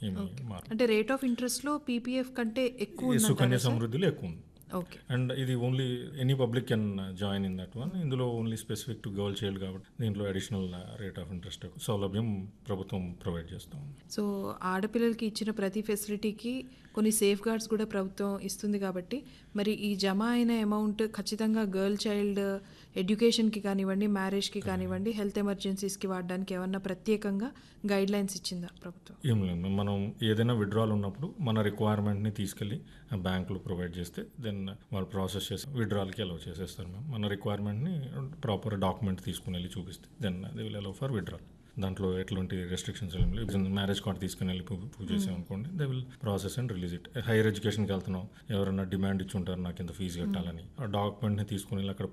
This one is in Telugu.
ఏమి మారు అంటే రేట్ ఆఫ్ ఇంట్రెస్ట్లో పీపీఎఫ్ కంటే ఎక్కువ ఈ సుకన్య ఉందంటారా సార్? సమృద్ధిలో ఎక్కువ ఉంది ఓకే అండ్ ఇది only any public can join in that one ఇందులో only specific to girl child కాబట్టి దీంట్లో అడిషనల్ రేట్ ఆఫ్ ఇంట్రెస్ట్ సౌలభ్యం ప్రభుత్వం ప్రొవైడ్ చేస్తాం సో ఆడపిల్లలకి ఇచ్చిన ప్రతి ఫెసిలిటీకి కొన్ని సేఫ్ గార్డ్స్ కూడా ప్రభుత్వం ఇస్తుంది కాబట్టి మరి ఈ జమ అయిన అమౌంట్ ఖచ్చితంగా గర్ల్ చైల్డ్ ఎడ్యుకేషన్కి కానివ్వండి మ్యారేజ్కి కానివ్వండి హెల్త్ ఎమర్జెన్సీస్కి వాడడానికి ఏమన్నా ప్రత్యేకంగా గైడ్ లైన్స్ ఇచ్చిందా ప్రభుత్వం ఏం లేదు మనం ఏదైనా విడ్రాల్ ఉన్నప్పుడు మన రిక్వైర్మెంట్ని తీసుకెళ్ళి బ్యాంకులో ప్రొవైడ్ చేస్తే దెన్ వాళ్ళు ప్రాసెస్ చేసి విడ్రాల్కి అలౌ చేసేస్తారు మేము మన రిక్వైర్మెంట్ని ప్రాపర్ డాక్యుమెంట్ తీసుకుని వెళ్ళి చూపిస్తే then they will allow for withdrawal దాంట్లో ఎటువంటి రెస్ట్రిక్షన్స్ ఏం లేవు మ్యారేజ్ కార్డ్ తీసుకుని వెళ్ళి ప్రూవ్ ప్రూవ్ చేసామనుకోండి they will process and release it higher ఎడ్యుకేషన్కి వెళ్తున్నాం ఎవరైనా డిమాండ్ ఇచ్చి ఉంటారు నాకు ఇంత ఫీజు కట్టాలని ఆ డాక్యుమెంట్ని తీసుకుని వెళ్ళి అక్కడ